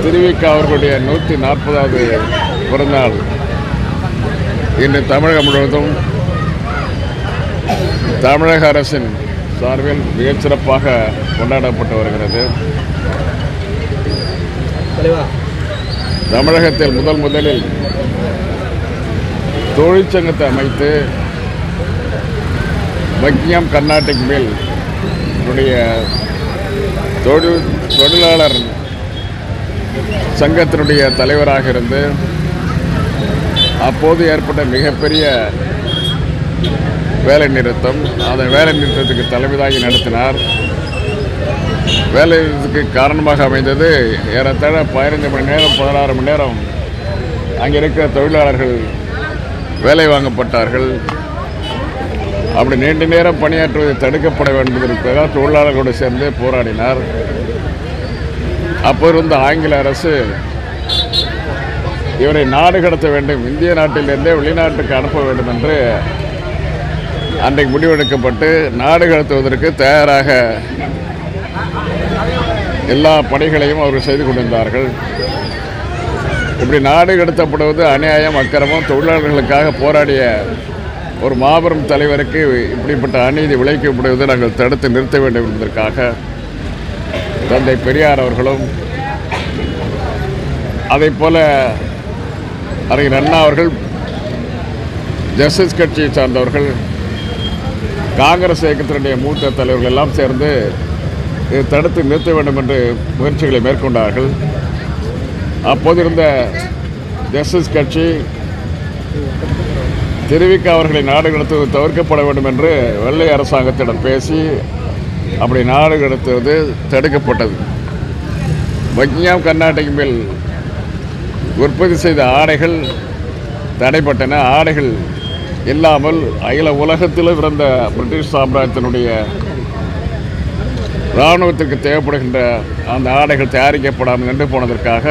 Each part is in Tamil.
திருவிக அவர்களுடைய நூற்றி நாற்பதாவது பிறந்தநாள் இன்று தமிழகம் முழுவதும் தமிழக அரசின் சார்பில் மிகச்சிறப்பாக கொண்டாடப்பட்டு வருகிறது தலைவா தமிழகத்தில் முதல் முதலில் தொழிற்சங்கத்தை அமைத்து மக்கியம் கர்நாடிக் மில் உடைய தொழில் தொழிலாளர் சங்கத்தினுடைய தலைவராக இருந்து அப்போது ஏற்பட்ட மிகப்பெரிய வேலை நிறுத்தம் அந்த வேலை நிறுத்தத்துக்கு தலைமைதாகி நடத்தினார் வேலை நிறுத்தத்துக்கு காரணமாக அமைந்தது ஏறத்தாழ பதினைந்து மணி நேரம் பதினாறு மணி நேரம் அங்கே இருக்கிற தொழிலாளர்கள் வேலை வாங்கப்பட்டார்கள் அப்படி நீண்ட நேரம் பணியாற்றுவது தடுக்கப்பட வேண்டும் என்பதற்காக தொழிலாளர்களோடு சேர்ந்து போராடினார் அப்போ இருந்த ஆங்கில அரசு இவரை நாடு கடத்த வேண்டும் இந்திய நாட்டிலிருந்தே வெளிநாட்டுக்கு அனுப்ப வேண்டும் என்று அன்றைக்கு முடிவெடுக்கப்பட்டு நாடு கடத்துவதற்கு தயாராக எல்லா பணிகளையும் அவர்கள் செய்து கொண்டிருந்தார்கள் இப்படி நாடு கடத்தப்படுவது அநியாயம் அக்கிரமம் தொழிலாளர்களுக்காக போராடிய ஒரு மாபெரும் தலைவருக்கு இப்படிப்பட்ட அநீதி விளைவிக்கப்படுவதை நாங்கள் தடுத்து நிறுத்த வேண்டும் என்பதற்காக தந்தை பெரியார் அவர்களும் அதைப் போல அறிஞர் அண்ணா அவர்கள் ஜஸ்டிஸ் கட்சியை சார்ந்தவர்கள் காங்கிரஸ் இயக்கத்தினுடைய மூத்த தலைவர்கள் எல்லாம் சேர்ந்து இதை தடுத்து நிறுத்த வேண்டும் என்று முயற்சிகளை மேற்கொண்டார்கள் அப்போது இருந்த ஜஸ்டிஸ் கட்சி தெரிவிக்க அவர்களை நாடு கடத்துவது தவிர்க்கப்பட வேண்டும் என்று வெள்ளை அரசாங்கத்திடம் பேசி அப்படி நாடு கடத்துவது தடுக்கப்பட்டது பக்கியாம் கர்நாடக மில் உற்பத்தி செய்த ஆடைகள் தடைப்பட்டன ஆடைகள் இல்லாமல் அகில உலகத்திலும் இருந்த பிரிட்டிஷ் சாம்ராஜ்யத்தினுடைய இராணுவத்திற்கு தேவைப்படுகின்ற அந்த ஆடைகள் தயாரிக்கப்படாமல் நின்று போனதற்காக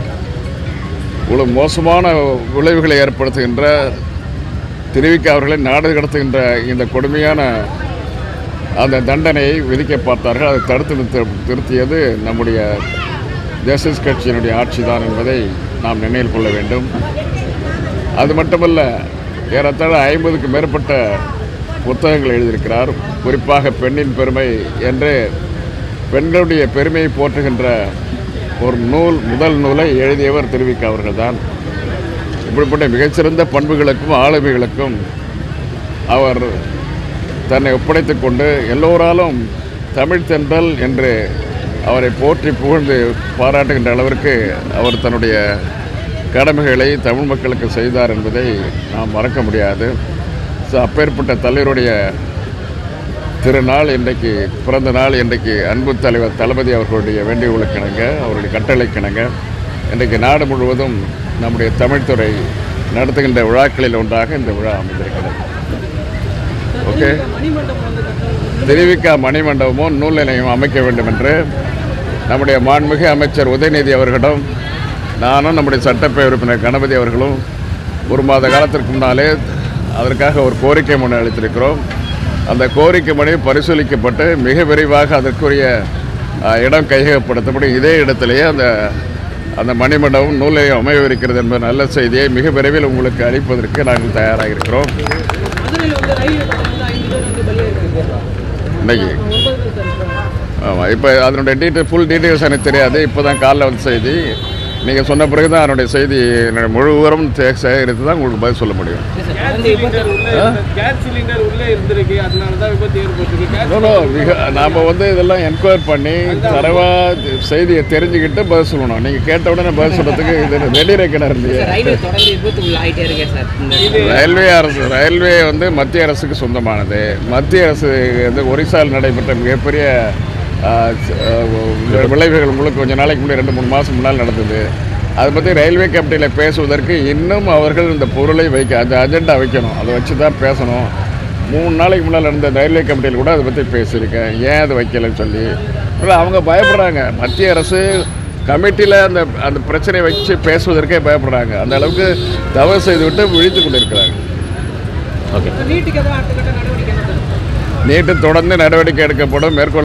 இவ்வளவு மோசமான விளைவுகளை ஏற்படுத்துகின்ற தெரிவிக்க அவர்களை நாடு கடத்துகின்ற இந்த கொடுமையான அந்த தண்டனையை விதிக்க பார்த்தார்கள் அதை தடுத்து நிறுத்த திருத்தியது நம்முடைய ஜஸ்டிஸ் கட்சியினுடைய ஆட்சி தான் என்பதை நாம் நினைவில் கொள்ள வேண்டும் அது மட்டுமல்ல ஏறத்தாழ ஐம்பதுக்கு மேற்பட்ட புத்தகங்கள் எழுதியிருக்கிறார் குறிப்பாக பெண்ணின் பெருமை என்று பெண்களுடைய பெருமையை போற்றுகின்ற ஒரு நூல் முதல் நூலை எழுதியவர் தெரிவிக்க அவர்கள்தான் இப்படிப்பட்ட மிகச்சிறந்த பண்புகளுக்கும் ஆளுமைகளுக்கும் அவர் தன்னை ஒப்படைத்துக் கொண்டு எல்லோராலும் தமிழ் தென்றல் என்று அவரை போற்றி புகழ்ந்து பாராட்டுகின்ற அளவிற்கு அவர் தன்னுடைய கடமைகளை தமிழ் மக்களுக்கு செய்தார் என்பதை நாம் மறக்க முடியாது ஸோ அப்பேற்பட்ட தலைவருடைய திருநாள் இன்றைக்கு பிறந்த நாள் இன்றைக்கு அன்பு தலைவர் தளபதி அவர்களுடைய வேண்டுகோளுக்கு இணங்க அவருடைய கட்டளைக்கு இணங்க இன்றைக்கு நாடு முழுவதும் நம்முடைய தமிழ்துறை நடத்துகின்ற விழாக்களில் ஒன்றாக இந்த விழா அமைந்திருக்கிறது ஓகே மணிமண்டபம் வந்து கட்டணும் தெரிவிக்கா மணிமண்டபமும் நூல் நிலையம் அமைக்க வேண்டும் என்று நம்முடைய மாண்புமிகு அமைச்சர் உதயநிதி அவர்களிடம் நானும் நம்முடைய சட்டப்பேரவை உறுப்பினர் கணபதி அவர்களும் ஒரு மாத காலத்திற்கு முன்னாலே அதற்காக ஒரு கோரிக்கை மனு அளித்திருக்கிறோம் அந்த கோரிக்கை மனு பரிசீலிக்கப்பட்டு மிக விரைவாக அதற்குரிய அஹ், இடம் கையகப்படுத்தப்படும் இதே இடத்திலேயே அந்த அந்த மணிமண்டபம் நூல் நிலையம் அமையவிருக்கிறது என்பது நல்ல செய்தியை மிக விரைவில் உங்களுக்கு அளிப்பதற்கு நாங்கள் தயாராக இருக்கிறோம் மதுரையில் வந்து ரயில் விபத்துல வந்து ஐந்து பேர் வந்து பலியாயிருக்கு இன்னைக்கு ஒன்பது பேர் சார் இப்போ. ஆமாம் இப்போ அதனுடைய டீட்டெயில் ஃபுல் டீட்டெயில்ஸ் எனக்கு தெரியாது இப்போ தான் காலைல வந்து செய்தி நீங்கள் சொன்ன பிறகு தான் அதனுடைய செய்தி என்னுடைய முழு விவரம் தே- சேகரித்து தான் உங்களுக்கு பதில் சொல்ல முடியும் இல்ல சார், தொடர்ந்து விபத்து உள்ள இருந்த- கேஸ் சிலிண்டர் உள்ளே இருந்திருக்கு அதனால தான் விபத்து ஏற்பட்டிருக்கு கேஸ் நோ, நோ, மிக நாம் வந்து இதெல்லாம் என்கொயர் பண்ணி தரவாக செய்தியை தெரிஞ்சுக்கிட்டு பதில் சொல்லணும் நீங்கள் கேட்ட உடனே பதில் சொல்கிறதுக்கு இது வெடிற கிணறு இல்லையே ரயில்வே தொடர்ந்து விபத்து உள்ளாயிட்டே இருக்கே சார் இந்த ரயில்வே அரசு ரயில்வே வந்து மத்திய அரசுக்கு சொந்தமானது மத்திய அரசு வந்து ஒரிசாவில் நடைபெற்ற மிகப்பெரிய ஆ, ச- ஆ, விளைவுகள் உங்களுக்கு கொஞ்ச நாளைக்கு முன்னாடி ரெண்டு மூணு மாதம் முன்னால் நடந்தது அதை பற்றி ரயில்வே கேபிட்டலில் பேசுவதற்கு இன்னும் அவர்கள் இந்த பொருளை வைக்க அந்த அஜெண்டா வைக்கணும் அதை வச்சு தான் பேசணும் மூணு நாளைக்கு முன்னால் நடந்த ரயில்வே கமிட்டியில் கூட அதை பற்றி பேசியிருக்கேன் ஏன் அதை வைக்கலைன்னு சொல்லி இல்லை அவங்க பயப்படுறாங்க மத்திய அரசு கமிட்டியில் அந்த அந்த பிரச்சனையை வச்சு பேசுவதற்கே பயப்படுறாங்க அந்த அளவுக்கு தவறு செய்துவிட்டு விழித்து கொண்டிருக்கிறாங்க ஓகே நீட்டுக்கு எதாவது அடுத்த கட்ட நடவடிக்கை என்ன சார் நீட்டு தொடர்ந்து நடவடிக்கை எடுக்கப்படும் மேற்கொள்ள